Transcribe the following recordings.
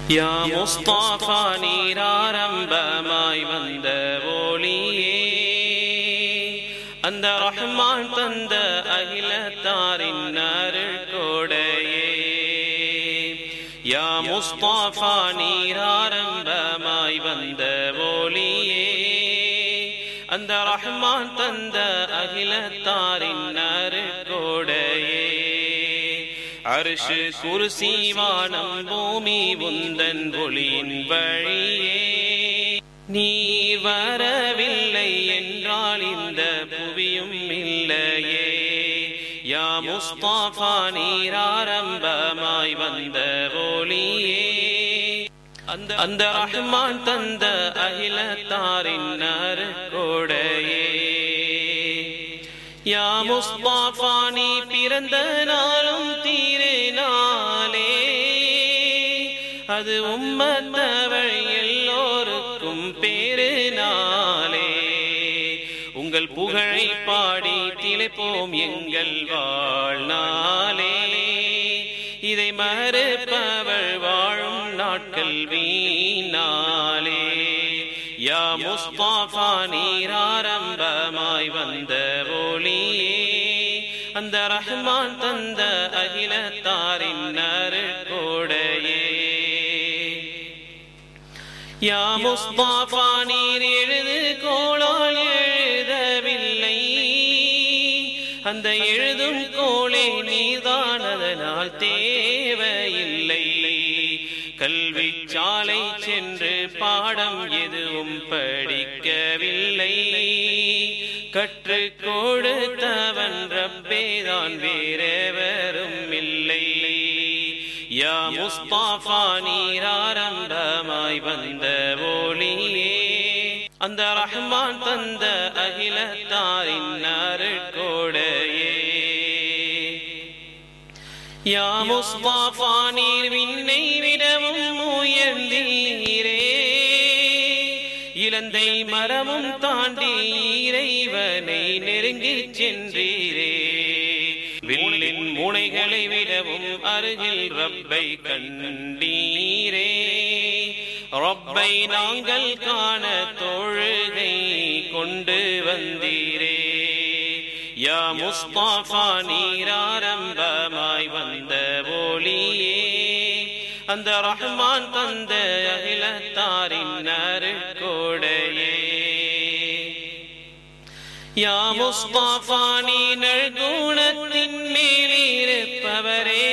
யா முஸ்தாஃபா நீராரம்பமாய் வந்த ஒளியே அந்த ரஹ்மான் தந்த அகிலத்தாரின் அருள் கொடையே யா முஸ்தாஃபா நீராரம்பமாய் வந்த ஒளியே அந்த ரஹ்மான் தந்த அகிலத்தாரின் அருள் கொடையே அரிசு குருசி வானம் பூமி உந்தன் ஒளியின் வழியே நீர் வரவில்லை என்றால் இந்த புவியும் இல்லையே யா முஸ்தாஃபா நீராரம்பமாய் வந்த ஒளியே அந்த அந்த ரஹ்மான் தந்த அகிலத்தாரின் நறுக்கோடையே யா முஸ்தாஃபா நீ பிறந்த நாளும் தீரே நாளே அது உம்மத்தவள் எல்லோருக்கும் பேரு நாளே உங்கள் புகழை பாடி திளைப்போம் எங்கள் வாழ்நாளே இதை மறுப்பவள் வாழும் நாட்கள் வீணாலே யா முஸ்தாஃபா நீராரம்பமாய் வந்த ஒளியே அந்த ரஹ்மான் தந்த அகிலத்தாரின் நறுக்கோடையே யா முஸ்தாஃபா நீர் எழுது கோளால் எழுதவில்லை அந்த எழுதும் கோளே நீதான் அதனால் தேவையில்லை கல்வி சாலை சென்று பாடம் எதுவும் படிக்கவில்லை கற்று கொடுத்தவன் ரப்பேதான் வேறெவரும் இல்லை யா முஸ்தாஃபா நீராரம்பமாய் வந்த ஒளியே அந்த ரஹ்மான் தந்த அகிலத்தாரின் அருட்கோடையே யா முஸ்தாஃபா நீர் விண்ணை விடவும் உயர்ந்தீரே இலந்தை மரமும் தாண்டி இறைவனை நெருங்கிச் சென்றீரே வில்லின் முனைகளை விடவும் அருகில் ரப்பை கண்டீரே ரப்பை நாங்கள் காண தொழுகை கொண்டு வந்தீரே யா முஸ்தாஃபா நீராரம்பமாய் வந்த ஒளியே அந்த ரஹ்மான் தந்த அகிலத்தாரின் அருட்கோடையே யா முஸ்தாஃபா நீ நற்குணத்தின் மேலிருப்பவரே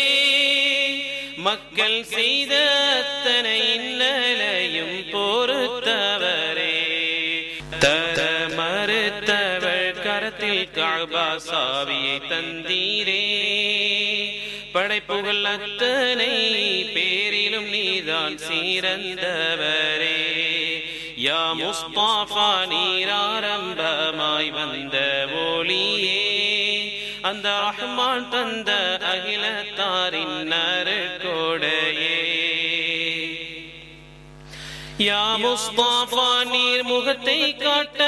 மக்கள் செய்த அத்தனை இன்னலையும் பொறுத்தவரே தர மறுத்தவள் கரத்தில் காபா சாவியை தந்தீரே படைப்புகள் அத்தனை பேரிலும் நீதான் சீரந்தவரே யா முஸ்தாஃபா நீராரம்பமாய் வந்த ஒளியே அந்த ரஹ்மான் தந்த அகிலத்தாரின் நறுக்கோடையே யா முஸ்தாஃபா நீர் முகத்தை காட்ட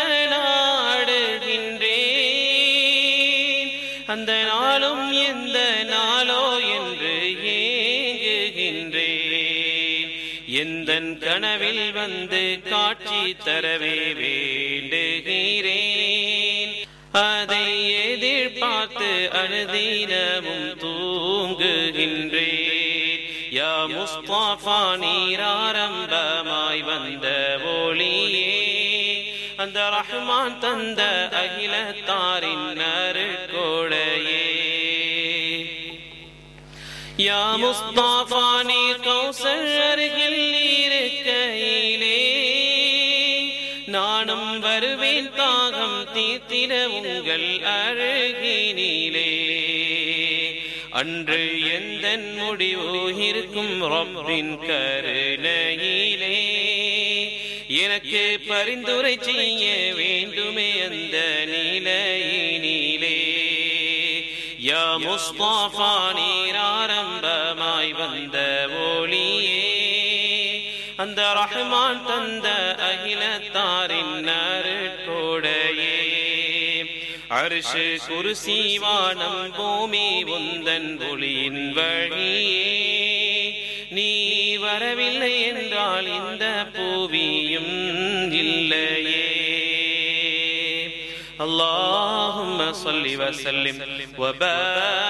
நாடுகின்றேன் அந்த நாளும் எந்த நாளோ என்று ஏங்குகின்றேன் எந்த கனவில் வந்து காட்சி தரவே வேண்டுகிறேன் அதை எதிர்பார்த்து அனுதினமும் தூங்குகின்றேன் யா முஸ்தாஃபா நீராரம்பமாய் வந்த ஒளியே அந்த ரஹ்மான் தந்த அகிலத்தாரின் நறுக்கோடையே யா முஸ்தாஃபா நீ கௌசல் அருகில் இருக்கையிலே நானும் வருவேன் தாகம் தீர்த்திட உங்கள் அழகினிலே அன்று எந்த முடிவு இருக்கும் ரப்பின் கருணையிலே எனக்கு பரிந்துரை செய்ய வேண்டுமே அந்த நிலையினிலே யா முஸ்தாஃபா நீராரம்பமாய் வந்த ஒளியே அந்த ரஹ்மான் தந்த அகிலத்தாரின் நறுக்கோடையே அரிசு குருசி வானம் பூமி உந்தன் ஒளியின் வழியே நீ வரவில்லை என்றால் இந்த பூவியும் இல்லையே اللهم صل وسلم وبارك